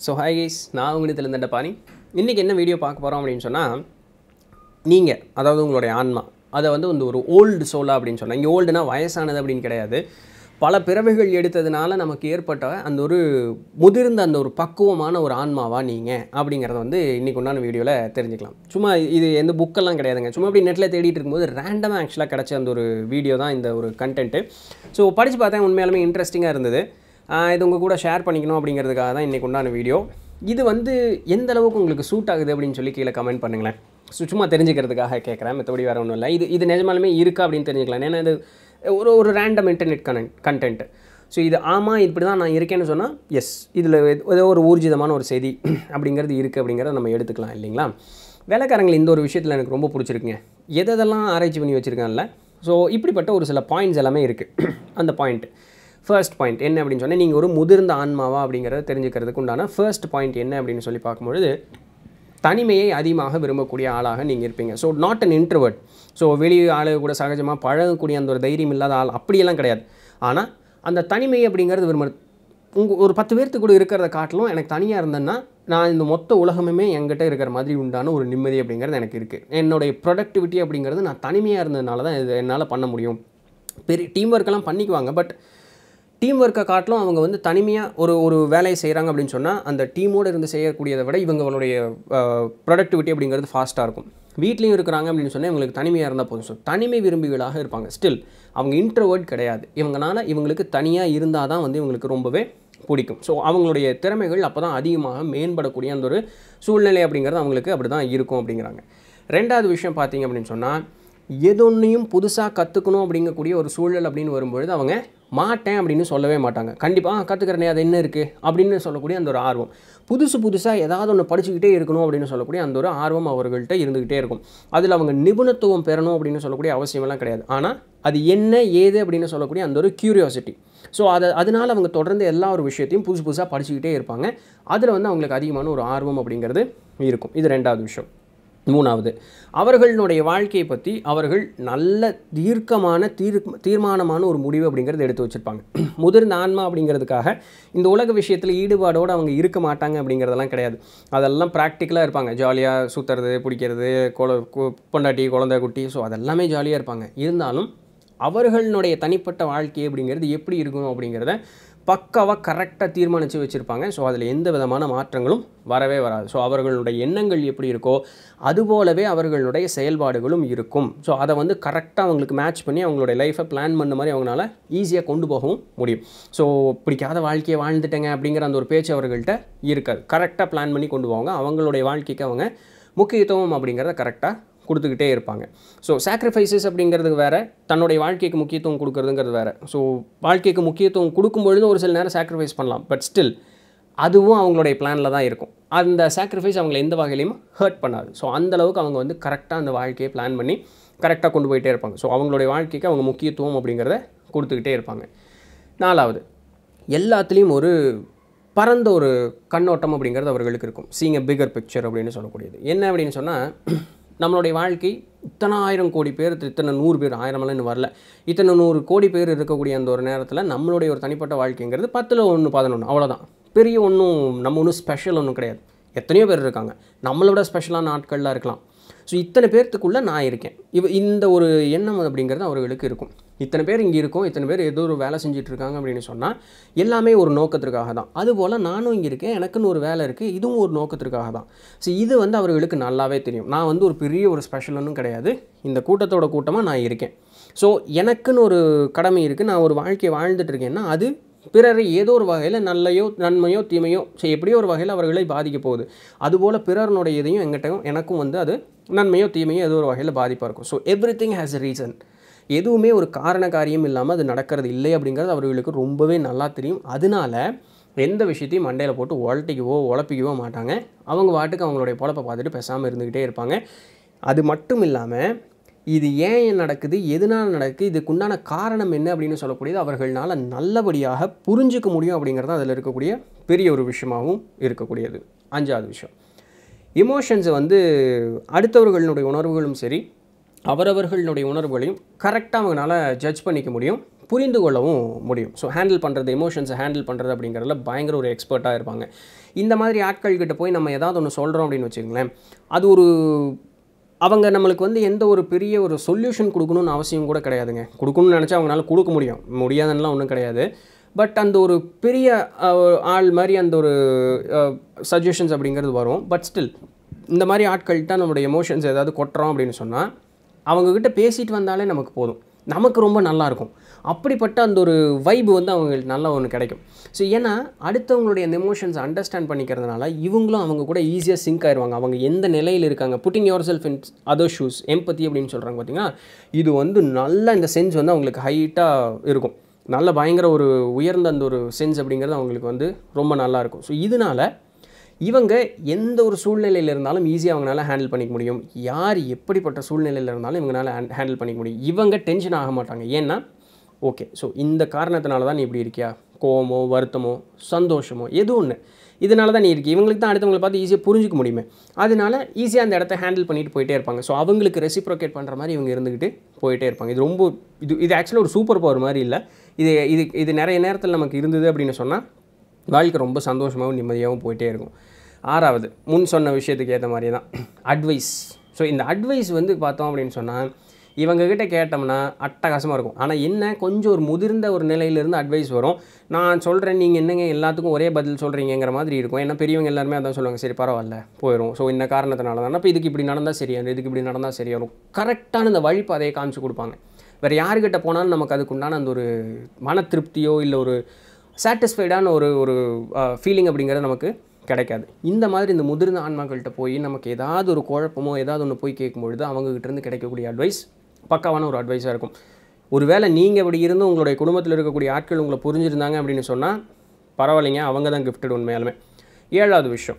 so hi guys நான் உங்களிடத்தில் இருந்த பாணி இன்றைக்கி என்ன வீடியோ பார்க்க போகிறோம் அப்படின்னு சொன்னால் நீங்கள் அதாவது உங்களுடைய ஆன்மா அதை வந்து வந்து ஒரு ஓல்டு சோலா அப்படின்னு சொன்னால் இங்கே ஓல்டுனா வயசானது அப்படின்னு கிடையாது பல பிறவைகள் எடுத்ததுனால நமக்கு ஏற்பட்ட அந்த ஒரு முதிர்ந்த அந்த ஒரு பக்குவமான ஒரு ஆன்மாவா நீங்கள் அப்படிங்கிறத வந்து இன்றைக்கி உண்டான வீடியோவில் தெரிஞ்சுக்கலாம் சும்மா இது எந்த புக்கெல்லாம் கிடையாதுங்க சும்மா அப்படி நெட்டில் தேடிட்டு இருக்கும்போது ரேண்டமாக ஆக்சுவலாக கிடச்ச அந்த ஒரு வீடியோ தான் இந்த ஒரு கண்டென்ட்டு ஸோ படித்து பார்த்தேன் உண்மையாலுமே இன்ட்ரெஸ்டிங்காக இருந்தது ஆஹ் இது உங்கள் கூட ஷேர் பண்ணிக்கணும் அப்படிங்கிறதுக்காக தான் இன்றைக்கி உண்டான வீடியோ இது வந்து எந்த அளவுக்கு உங்களுக்கு சூட் ஆகுது அப்படின்னு சொல்லி கீழே கமெண்ட் பண்ணுங்களேன் சு- சும்மா தெரிஞ்சுக்கிறதுக்காக கேட்குறேன் மற்றபடி வேறு ஒன்றும் இல்லை இது இது நிஜமாலுமே இருக்கா அப்படின்னு தெரிஞ்சுக்கலாம் ஏன்னா இது ஒரு ஒரு random internet connect content so இது ஆமாம் இப்படி தான் நான் இருக்கேன்னு சொன்னால் எஸ் இதில் ஏதோ ஒரு ஊர்ஜிதமான ஒரு செய்தி அப்படிங்கிறது இருக்குது அப்படிங்கிறத நம்ம எடுத்துக்கலாம் இல்லைங்களா வேலைக்காரங்கள் இந்த ஒரு விஷயத்தில் எனக்கு ரொம்ப பிடிச்சிருக்குங்க எதெல்லாம் ஆராய்ச்சி பண்ணி வச்சுருக்காங்கல்ல ஸோ இப்படிப்பட்ட ஒரு சில பாயிண்ட்ஸ் எல்லாமே இருக்குது அந்த பாயிண்ட் ஃபர்ஸ்ட் பாயிண்ட் என்ன அப்படின்னு சொன்னால் நீங்கள் ஒரு முதிர்ந்த ஆன்மாவா அப்படிங்கிறத தெரிஞ்சுக்கிறதுக்கு உண்டான ஃபர்ஸ்ட் பாயிண்ட் என்ன அப்படின்னு சொல்லி பார்க்கும்பொழுது தனிமையை அதிகமாக விரும்பக்கூடிய ஆளாக நீங்கள் இருப்பீங்க so not an introvert so வெளி ஆளு கூட சகஜமாக பழகக்கூடிய அந்த ஒரு தைரியம் இல்லாத ஆள் அப்படியெல்லாம் கிடையாது ஆனால் அந்த தனிமை அப்படிங்கிறது விரும்ப உங்கள் ஒரு பத்து பேர்த்து கூட இருக்கிறத காட்டிலும் எனக்கு தனியாக இருந்தேன்னா நான் இந்த மொத்த உலகமுமே என்கிட்ட இருக்கிற மாதிரி உண்டான ஒரு நிம்மதி அப்படிங்கிறது எனக்கு இருக்குது என்னுடைய ப்ரொடக்டிவிட்டி அப்படிங்கிறது நான் தனிமையாக இருந்ததுனால தான் இது என்னால் பண்ண முடியும் பெரிய டீம் ஒர்க்கெல்லாம் பண்ணிக்குவாங்க பட் டீம் ஒர்க்கை காட்டிலும் அவங்க வந்து தனிமையாக ஒரு ஒரு வேலையை செய்கிறாங்க அப்படின்னு சொன்னால் அந்த டீமோடு இருந்து செய்யக்கூடியதை விட இவங்களுடைய ப்ரொடக்டிவிட்டி அப்படிங்கிறது ஃபாஸ்ட்டாக இருக்கும் வீட்லேயும் இருக்கிறாங்க அப்படின்னு சொன்னால் இவங்களுக்கு தனிமையாக இருந்தால் போதும் ஸோ தனிமை விரும்பிகளாக இருப்பாங்க ஸ்டில் அவங்க இன்ட்ரோவர்ட் கிடையாது இவங்கனால இவங்களுக்கு தனியாக இருந்தால் தான் வந்து இவங்களுக்கு ரொம்பவே பிடிக்கும் ஸோ அவங்களுடைய திறமைகள் அப்போ தான் அதிகமாக மேம்படக்கூடிய அந்த ஒரு சூழ்நிலை அப்படிங்கிறது அவங்களுக்கு அப்படி தான் இருக்கும் அப்படிங்கிறாங்க ரெண்டாவது விஷயம் பார்த்தீங்க அப்படின்னு சொன்னால் எதொன்னையும் புதுசாக கற்றுக்கணும் அப்படிங்கக்கூடிய ஒரு சூழல் அப்படின்னு வரும்பொழுது அவங்க மாட்டேன் அப்படின்னு சொல்லவே மாட்டாங்க கண்டிப்பாக கற்றுக்கிறனே அது என்ன இருக்குது அப்படின்னு சொல்லக்கூடிய அந்த ஒரு ஆர்வம் புதுசு புதுசாக ஏதாவது ஒன்று படிச்சுக்கிட்டே இருக்கணும் அப்படின்னு சொல்லக்கூடிய அந்த ஒரு ஆர்வம் அவர்கள்ட்ட இருந்துக்கிட்டே இருக்கும் அதில் அவங்க நிபுணத்துவம் பெறணும் அப்படின்னு சொல்லக்கூடிய அவசியமெல்லாம் கிடையாது ஆனால் அது என்ன ஏது அப்படின்னு சொல்லக்கூடிய அந்த ஒரு கியூரியாசிட்டி ஸோ அதை அதனால் அவங்க தொடர்ந்து எல்லா ஒரு விஷயத்தையும் புதுசு புதுசாக படிச்சுக்கிட்டே இருப்பாங்க அதில் வந்து அவங்களுக்கு அதிகமான ஒரு ஆர்வம் அப்படிங்கிறது இருக்கும் இது ரெண்டாவது விஷயம் மூணாவது அவர்களுடைய வாழ்க்கையை பற்றி அவர்கள் நல்ல தீர்க்கமான தீர் தீர்மானமான ஒரு முடிவு அப்படிங்கிறத எடுத்து வச்சுருப்பாங்க முதிர்ந்த ஆன்மா அப்படிங்கிறதுக்காக இந்த உலக விஷயத்தில் ஈடுபாடோடு அவங்க இருக்க மாட்டாங்க அப்படிங்கிறதெல்லாம் கிடையாது அதெல்லாம் ப்ராக்டிக்கலாக இருப்பாங்க ஜாலியாக சுற்றுறது பிடிக்கிறது கொல கு- பொண்டாட்டி குழந்தை குட்டி ஸோ அதெல்லாமே ஜாலியாக இருப்பாங்க இருந்தாலும் அவர்களுடைய தனிப்பட்ட வாழ்க்கை அப்படிங்கிறது எப்படி இருக்கணும் அப்படிங்கிறத பக்காவாக கரெக்டாக தீர்மானித்து வச்சுருப்பாங்க ஸோ அதில் எந்த விதமான மாற்றங்களும் வரவே வராது ஸோ அவர்களுடைய எண்ணங்கள் எப்படி இருக்கோ அதுபோலவே அவர்களுடைய செயல்பாடுகளும் இருக்கும் ஸோ அதை வந்து கரெக்டாக அவங்களுக்கு மேட்ச் பண்ணி அவங்களுடைய லைஃப்பை பிளான் பண்ண மாதிரி அவங்களால ஈஸியாக கொண்டு போகவும் முடியும் ஸோ பிடிக்காத வாழ்க்கையை வாழ்ந்துட்டேங்க அப்படிங்கிற அந்த ஒரு பேச்சு அவர்கள்ட்ட இருக்காது கரெக்டாக பிளான் பண்ணி கொண்டு போவாங்க அவங்களுடைய வாழ்க்கைக்கு அவங்க முக்கியத்துவம் அப்படிங்கிறத கரெக்டாக கொடுத்துக்கிட்டே இருப்பாங்க ஸோ சாக்ரிஃபைசஸ் அப்படிங்கிறது வேறு தன்னுடைய வாழ்க்கைக்கு முக்கியத்துவம் கொடுக்கறதுங்கிறது வேறு ஸோ வாழ்க்கைக்கு முக்கியத்துவம் கொடுக்கும் பொழுது ஒரு சில நேரம் சாக்ரிஃபைஸ் பண்ணலாம் பட் ஸ்டில் அதுவும் அவங்களுடைய பிளானில் தான் இருக்கும் அந்த சாக்ரிஃபைஸ் அவங்கள எந்த வகையிலையும் ஹர்ட் பண்ணாது ஸோ அந்த அளவுக்கு அவங்க வந்து கரெக்டாக அந்த வாழ்க்கையை பிளான் பண்ணி கரெக்டாக கொண்டு போயிட்டே இருப்பாங்க ஸோ அவங்களுடைய வாழ்க்கைக்கு அவங்க முக்கியத்துவம் அப்படிங்கிறத கொடுத்துக்கிட்டே இருப்பாங்க நாலாவது எல்லாத்துலேயும் ஒரு பரந்த ஒரு கண்ணோட்டம் அப்படிங்கிறது அவர்களுக்கு இருக்கும் சீங் எ பிகர் பிக்சர் அப்படின்னு சொல்லக்கூடியது என்ன அப்படின்னு சொன்னால் நம்மளுடைய வாழ்க்கை இத்தனை ஆயிரம் கோடி பேர் இத்தனை நூறு பேர் ஆயிரமெல்லாம் இன்னும் வரல இத்தனை நூறு கோடி பேர் இருக்கக்கூடிய அந்த ஒரு நேரத்தில் நம்மளுடைய ஒரு தனிப்பட்ட வாழ்க்கைங்கிறது பத்தில் ஒன்று பதினொன்று அவ்வளோதான் பெரிய ஒன்றும் நம்ம ஒன்றும் ஸ்பெஷல் ஒன்றும் கிடையாது எத்தனையோ பேர் இருக்காங்க நம்மளோட ஸ்பெஷலான ஆட்கள்லாம் இருக்கலாம் ஸோ இத்தனை பேர்த்துக்குள்ளே நான் இருக்கேன் இவ இந்த ஒரு எண்ணம் அப்படிங்கிறது அவர்களுக்கு இருக்கும் இத்தனை பேர் இங்கே இருக்கோம் இத்தனை பேர் ஏதோ ஒரு வேலை செஞ்சுட்டு இருக்காங்க அப்படின்னு சொன்னால் எல்லாமே ஒரு நோக்கத்திற்காக தான் அதுபோல் நானும் இங்கே இருக்கேன் எனக்குன்னு ஒரு வேலை இருக்குது இதுவும் ஒரு நோக்கத்திற்காக தான் ஸோ இது வந்து அவர்களுக்கு நல்லாவே தெரியும் நான் வந்து ஒரு பெரிய ஒரு ஸ்பெஷலனும் கிடையாது இந்த கூட்டத்தோட கூட்டமாக நான் இருக்கேன் ஸோ எனக்குன்னு ஒரு கடமை இருக்குது நான் ஒரு வாழ்க்கையை வாழ்ந்துட்டு இருக்கேன்னா அது பிறரை ஏதோ ஒரு வகையில் நல்லையோ நன்மையோ தீமையோ சரி எப்படியோ ஒரு வகையில் அவர்களை பாதிக்க போகுது அதுபோல் பிறர்னுடைய இதையும் எங்கிட்டையும் எனக்கும் வந்து அது நன்மையோ தீமையோ ஏதோ ஒரு வகையில் பாதிப்பாக இருக்கும் so everything has a reason எதுவுமே ஒரு காரண காரியம் இல்லாமல் அது நடக்கிறது இல்லை அப்படிங்கிறது அவர்களுக்கு ரொம்பவே நல்லா தெரியும் அதனால எந்த விஷயத்தையும் மண்டையில் போட்டு உழட்டிக்கவோ உழப்பிக்கவோ மாட்டாங்க அவங்க வாட்டுக்கு அவங்களுடைய பொழப்பை பார்த்துட்டு பேசாமல் இருந்துக்கிட்டே இருப்பாங்க அது மட்டும் இல்லாமல் இது ஏன் நடக்குது எதனால் நடக்குது இதுக்குண்டான காரணம் என்ன அப்படின்னு சொல்லக்கூடியது அவர்களால் நல்லபடியாக புரிஞ்சுக்க முடியும் அப்படிங்கிறது அதில் இருக்கக்கூடிய பெரிய ஒரு விஷயமாகவும் இருக்கக்கூடியது அஞ்சாவது விஷயம் எமோஷன்ஸை வந்து அடுத்தவர்களுடைய உணர்வுகளும் சரி அவரவர்களுடைய உணர்வுகளையும் கரெக்டாக அவங்களால ஜட்ஜ் பண்ணிக்க முடியும் புரிந்து கொள்ளவும் முடியும் ஸோ ஹேண்டில் பண்ணுறது எமோஷன்ஸை ஹேண்டில் பண்ணுறது அப்படிங்கிறதுல பயங்கர ஒரு எக்ஸ்பர்ட்டாக இருப்பாங்க இந்த மாதிரி ஆட்கள்கிட்ட போய் நம்ம ஏதாவது ஒன்று சொல்கிறோம் அப்படின்னு வச்சுக்கோங்களேன் அது ஒரு அவங்க நம்மளுக்கு வந்து எந்த ஒரு பெரிய ஒரு சொல்யூஷன் கொடுக்கணும்னு அவசியம் கூட கிடையாதுங்க கொடுக்கணும்னு நினச்சா அவங்களால கொடுக்க முடியும் முடியாதுன்னெலாம் ஒன்றும் கிடையாது பட் அந்த ஒரு பெரிய அஹ், ஒரு ஆள் மாதிரி அந்த ஒரு சஜஷன்ஸ் அப்படிங்கிறது வரும் பட் ஸ்டில் இந்த மாதிரி ஆட்கள்கிட்ட நம்மளுடைய எமோஷன்ஸ் ஏதாவது கொட்டுறோம் அப்படின்னு சொன்னால் அவங்கக்கிட்ட பேசிட்டு வந்தாலே நமக்கு போதும் நமக்கு ரொம்ப நல்லா இருக்கும் அப்படிப்பட்ட அந்த ஒரு வைப் வந்து அவங்களுக்கு நல்ல ஒன்று கிடைக்கும் ஸோ ஏன்னா அடுத்தவங்களுடைய அந்த எமோஷன்ஸ் அண்டர்ஸ்டாண்ட் பண்ணிக்கிறதுனால இவங்களும் அவங்க கூட ஈஸியாக சிங்க் ஆயிடுவாங்க அவங்க எந்த நிலையில் இருக்காங்க putting yourself in other shoes empathy அப்படின்னு சொல்கிறாங்க பார்த்தீங்கன்னா இது வந்து நல்ல இந்த சென்ஸ் வந்து அவங்களுக்கு ஹைட்டாக இருக்கும் நல்ல பயங்கர ஒரு உயர்ந்த அந்த ஒரு சென்ஸ் அப்படிங்கிறது அவங்களுக்கு வந்து ரொம்ப நல்லா இருக்கும் ஸோ இதனால இவங்க எந்த ஒரு சூழ்நிலையில் இருந்தாலும் ஈஸியாக அவங்களால ஹேண்டில் பண்ணிக்க முடியும் யார் எப்படிப்பட்ட சூழ்நிலையில் இருந்தாலும் இவங்களால ஹேண்டில் பண்ணிக்க முடியும் இவங்க டென்ஷன் ஆக மாட்டாங்க ஏன்னா ஓகே ஸோ இந்த காரணத்தினால தான் நீ இப்படி இருக்கியா கோவமோ வருத்தமோ சந்தோஷமோ எது ஒன்று இதனால தான் நீ இருக்கு இவங்களுக்கு தான் அடுத்தவங்களை பார்த்து ஈஸியாக புரிஞ்சுக்க முடியுமே அதனால ஈஸியாக அந்த இடத்த ஹேண்டில் பண்ணிட்டு போயிட்டே இருப்பாங்க ஸோ அவங்களுக்கு ரெசிப்ரோகேட் பண்ணுற மாதிரி இவங்க இருந்துக்கிட்டு போயிட்டே இருப்பாங்க இது ரொம்ப இது இது ஆக்சுவலாக ஒரு சூப்பர் பவர் மாதிரி இல்லை இது இது இது நிறைய நேரத்தில் நமக்கு இருந்தது அப்படின்னு சொன்னால் வாழ்க்கை ரொம்ப சந்தோஷமாகவும் நிம்மதியாகவும் போயிட்டே இருக்கும் ஆறாவது முன் சொன்ன விஷயத்துக்கு ஏற்ற மாதிரி தான் அட்வைஸ் ஸோ இந்த அட்வைஸ் வந்து பார்த்தோம் அப்படின்னு சொன்னால் இவங்ககிட்ட கேட்டோம்னா அட்டகாசமாக இருக்கும் ஆனால் என்ன கொஞ்சம் ஒரு முதிர்ந்த ஒரு நிலையிலிருந்து அட்வைஸ் வரும் நான் சொல்கிறேன் நீங்கள் என்னங்க எல்லாத்துக்கும் ஒரே பதில் சொல்கிறீங்கிற மாதிரி இருக்கும் ஏன்னா பெரியவங்க எல்லாருமே அதான் சொல்லுவாங்க சரி பரவாயில்ல போயிடும் ஸோ இந்த காரணத்தினால தான் அப்போ இதுக்கு இப்படி நடந்தால் சரியா இதுக்கு இப்படி நடந்தால் சரியா வரும் கரெக்டான இந்த வழிபாதையை காமிச்சு கொடுப்பாங்க வேறு யாருக்கிட்ட போனாலும் நமக்கு அதுக்குண்டான அந்த ஒரு மன திருப்தியோ இல்லை ஒரு சாட்டிஸ்ஃபைடான ஒரு ஒரு ஃபீலிங் அப்படிங்கிறது நமக்கு கிடைக்காது இந்த மாதிரி இந்த முதிர்ந்த ஆன்மாக்கள்கிட்ட போய் நமக்கு ஏதாவது ஒரு குழப்பமோ ஏதாவது ஒன்று போய் கேட்கும்பொழுது அவங்ககிட்ட இருந்து கிடைக்கக்கூடிய அட்வைஸ் பக்காவான ஒரு அட்வைஸாக இருக்கும் ஒருவேளை நீங்கள் இப்படி இருந்தும் உங்களுடைய குடும்பத்தில் இருக்கக்கூடிய ஆட்கள் உங்களை புரிஞ்சிருந்தாங்க அப்படின்னு சொன்னால் பரவாயில்லைங்க அவங்க தான் கிஃப்டட் உண்மையாலுமே ஏழாவது விஷயம்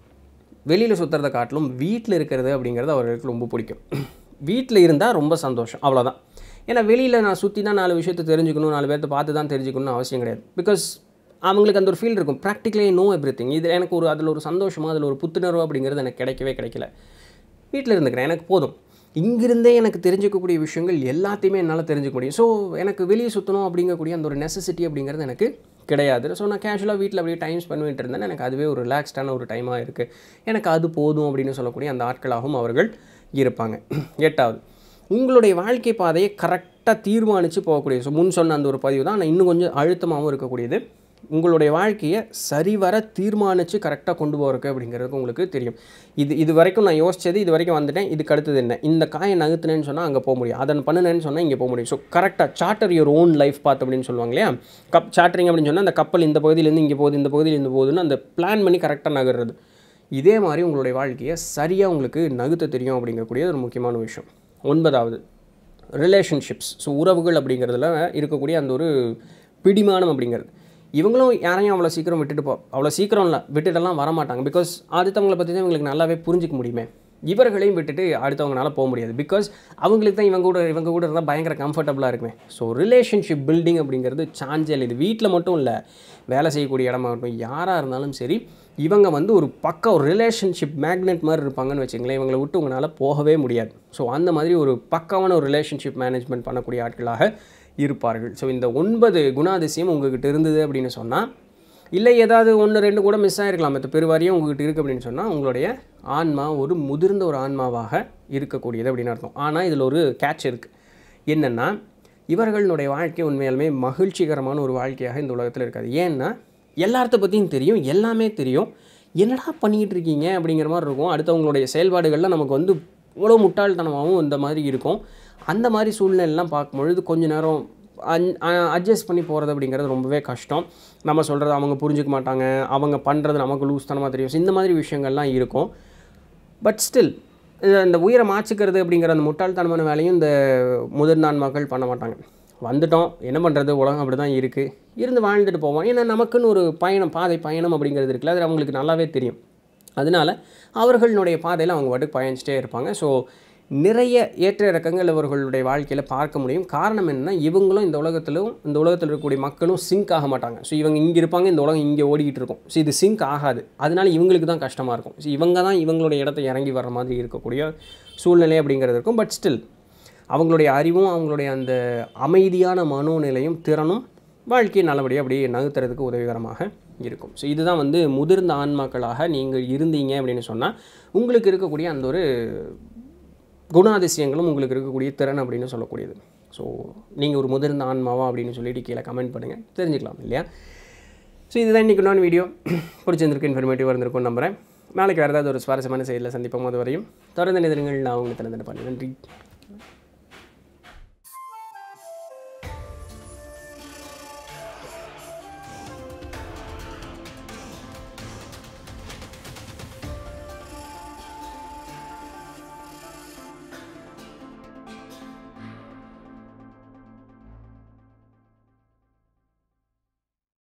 வெளியில் சுற்றுறதை காட்டிலும் வீட்டில் இருக்கிறது அப்படிங்கிறது அவர்களுக்கு ரொம்ப பிடிக்கும் வீட்டில் இருந்தால் ரொம்ப சந்தோஷம் அவ்வளோதான் ஏன்னா வெளியில் நான் சுற்றி தான் நாலு விஷயத்தை தெரிஞ்சுக்கணும் நாலு பேர்த்த பார்த்து தான் தெரிஞ்சுக்கணும்னு அவசியம் கிடையாது பிகாஸ் அவங்களுக்கு அந்த ஒரு ஃபீல் இருக்கும் ப்ராக்டிக்கலி நோ எவ்ரி திங் இது எனக்கு ஒரு அதில் ஒரு சந்தோஷமாக அதில் ஒரு புத்துணர்வு அப்படிங்கிறது எனக்கு கிடைக்கவே கிடைக்கல வீட்டில் இருந்துக்கிறேன் எனக்கு போதும் இங்கிருந்தே எனக்கு தெரிஞ்சுக்கக்கூடிய விஷயங்கள் எல்லாத்தையுமே என்னால் தெரிஞ்சுக்க முடியும் ஸோ எனக்கு வெளியே சுற்றணும் அப்படிங்கக்கூடிய அந்த ஒரு நெசசிட்டி அப்படிங்கிறது எனக்கு கிடையாது ஸோ நான் கேஷுவலாக வீட்டில் அப்படியே டைம் ஸ்பெண்ட் பண்ணிட்டு இருந்தேன் எனக்கு அதுவே ஒரு ரிலாக்ஸ்டான ஒரு டைமாக இருக்குது எனக்கு அது போதும் அப்படின்னு சொல்லக்கூடிய அந்த ஆட்களாகவும் அவர்கள் இருப்பாங்க எட்டாவது உங்களுடைய வாழ்க்கை பாதையை கரெக்டாக தீர்மானித்து போகக்கூடிய ஸோ முன் சொன்ன அந்த ஒரு பதிவு தான் ஆனால் இன்னும் கொஞ்சம் அழுத்தமாகவும் இருக்கக்கூடியது உங்களுடைய வாழ்க்கையை சரிவர தீர்மானித்து கரெக்டாக கொண்டு போகிறக்கு அப்படிங்கிறது உங்களுக்கு தெரியும் இது இது வரைக்கும் நான் யோசிச்சது இது வரைக்கும் வந்துட்டேன் இதுக்கு அடுத்தது என்ன இந்த காயை நகர்த்துனேன்னு சொன்னால் அங்கே போக முடியும் அதை பண்ணுனேன்னு சொன்னால் இங்கே போக முடியும் ஸோ கரெக்டாக charter your own life path அப்படின்னு சொல்லுவாங்க இல்லையா கப் சார்ட்டரிங் அப்படின்னு சொன்னால் அந்த கப்பல் இந்த பகுதியிலேருந்து இங்கே போகுது இந்த பகுதியில் இந்த போகுதுன்னு அந்த பிளான் பண்ணி கரெக்டாக நகர்றது இதே மாதிரி உங்களுடைய வாழ்க்கையை சரியாக உங்களுக்கு நகர்த்த தெரியும் அப்படிங்கக்கூடிய ஒரு முக்கியமான விஷயம் ஒன்பதாவது ரிலேஷன்ஷிப்ஸ் ஸோ உறவுகள் அப்படிங்கிறதுல இருக்கக்கூடிய அந்த ஒரு பிடிமானம் அப்படிங்கிறது இவங்களும் யாரையும் அவ்வளோ சீக்கிரம் விட்டுட்டு போ அவ்வளோ சீக்கிரம் இல்லை விட்டுட்டெல்லாம் வரமாட்டாங்க பிகாஸ் அடுத்தவங்களை பற்றி தான் இவங்களுக்கு நல்லாவே புரிஞ்சிக்க முடியுமே இவர்களையும் விட்டுட்டு அடுத்தவங்களால போக முடியாது பிகாஸ் அவங்களுக்கு தான் இவங்க கூட இவங்க கூட இருந்தால் பயங்கர கம்ஃபர்டபுளாக இருக்குமே ஸோ ரிலேஷன்ஷிப் பில்டிங் அப்படிங்கிறது சான்ஸே இல்லை இது வீட்டில் மட்டும் இல்லை வேலை செய்யக்கூடிய இடமாகட்டும் யாராக இருந்தாலும் சரி இவங்க வந்து ஒரு பக்க ஒரு ரிலேஷன்ஷிப் மேக்னெட் மாதிரி இருப்பாங்கன்னு வச்சுங்களேன் இவங்களை விட்டு உங்களால் போகவே முடியாது ஸோ அந்த மாதிரி ஒரு பக்காவான ஒரு ரிலேஷன்ஷிப் மேனேஜ்மெண்ட் பண்ணக்கூடிய ஆட்களாக இருப்பார்கள் ஸோ இந்த ஒன்பது குணாதிசயம் உங்ககிட்ட இருந்தது அப்படின்னு சொன்னால் இல்லை ஏதாவது ஒன்று ரெண்டு கூட மிஸ் ஆகிருக்கலாம் மற்ற பெருவாரியும் உங்ககிட்ட இருக்குது அப்படின்னு சொன்னால் உங்களுடைய ஆன்மா ஒரு முதிர்ந்த ஒரு ஆன்மாவாக இருக்கக்கூடியது அப்படின்னு அர்த்தம் ஆனால் இதில் ஒரு கேட்ச் இருக்குது என்னென்னா இவர்களுடைய வாழ்க்கை உண்மையாலுமே மகிழ்ச்சிகரமான ஒரு வாழ்க்கையாக இந்த உலகத்தில் இருக்காது ஏன்னா எல்லார்த்த பற்றியும் தெரியும் எல்லாமே தெரியும் என்னடா பண்ணிக்கிட்டு இருக்கீங்க அப்படிங்கிற மாதிரி இருக்கும் அடுத்தவங்களுடைய செயல்பாடுகள்லாம் நமக்கு வந்து இவ்வளோ முட்டாள்தனமாகவும் இந்த மாதிரி இருக்கும் அந்த மாதிரி சூழ்நிலைலாம் பார்க்கும்பொழுது கொஞ்ச நேரம் அட்ஜஸ்ட் பண்ணி போகிறது அப்படிங்கிறது ரொம்பவே கஷ்டம் நம்ம சொல்கிறது அவங்க புரிஞ்சுக்க மாட்டாங்க அவங்க பண்ணுறது நமக்கு லூஸ்தனமாக தெரியும் So, இந்த மாதிரி விஷயங்கள்லாம் இருக்கும் பட் ஸ்டில் இந்த உயிரை மாச்சிக்கிறது அப்படிங்கிற அந்த முட்டாள்தனமான வேலையும் இந்த முதிர்ந்தான் மக்கள் பண்ண மாட்டாங்க வந்துட்டோம் என்ன பண்ணுறது உலகம் அப்படி தான் இருக்குது இருந்து வாழ்ந்துட்டு போவோம் ஏன்னா நமக்குன்னு ஒரு பயணம் பாதை பயணம் அப்படிங்கிறது இருக்குல்ல அது அவங்களுக்கு நல்லாவே தெரியும் அதனால் அவர்களுடைய பாதையில் அவங்க பாட்டுக்கு பயணிச்சிட்டே இருப்பாங்க ஸோ நிறைய ஏற்ற இறக்கங்கள் இவர்களுடைய வாழ்க்கையில் பார்க்க முடியும் காரணம் என்னன்னா இவங்களும் இந்த உலகத்திலும் இந்த உலகத்தில் இருக்கக்கூடிய மக்களும் சிங்க் ஆக மாட்டாங்க ஸோ இவங்க இங்கே இருப்பாங்க இந்த உலகம் இங்கே ஓடிக்கிட்டு இருக்கும் ஸோ இது சிங்க் ஆகாது அதனால இவங்களுக்கு தான் கஷ்டமாக இருக்கும் ஸோ இவங்க தான் இவங்களுடைய இடத்த இறங்கி வர்ற மாதிரி இருக்கக்கூடிய சூழ்நிலை அப்படிங்கிறது இருக்கும் பட் ஸ்டில் அவங்களுடைய அறிவும் அவங்களுடைய அந்த அமைதியான மனோநிலையும் திறனும் வாழ்க்கையை நல்லபடியாக அப்படியே நகர்த்துறதுக்கு உதவிகரமாக இருக்கும் ஸோ இதுதான் வந்து முதிர்ந்த ஆன்மாக்களாக நீங்கள் இருந்தீங்க அப்படின்னு சொன்னால் உங்களுக்கு இருக்கக்கூடிய அந்த ஒரு குணாதிசயங்களும் உங்களுக்கு இருக்கக்கூடிய திறன் அப்படின்னு சொல்லக்கூடியது ஸோ நீங்கள் ஒரு முதிர்ந்த ஆன்மாவா அப்படின்னு சொல்லிட்டு கீழே கமெண்ட் பண்ணுங்கள் தெரிஞ்சுக்கலாம் இல்லையா ஸோ இதுதான் இன்றைக்கி இன்னொன்று வீடியோ பிடிச்சிருந்திருக்கு இன்ஃபர்மேட்டிவாக இருந்திருக்கும்னு நம்புகிறேன் நாளைக்கு வேறு ஏதாவது ஒரு சுவாரஸ்யமான செயலில் சந்திப்போம் அது வரையும் தொடர்ந்து நிதிரங்கள் நான் உங்களுக்கு திறந்து பண்ணி நன்றி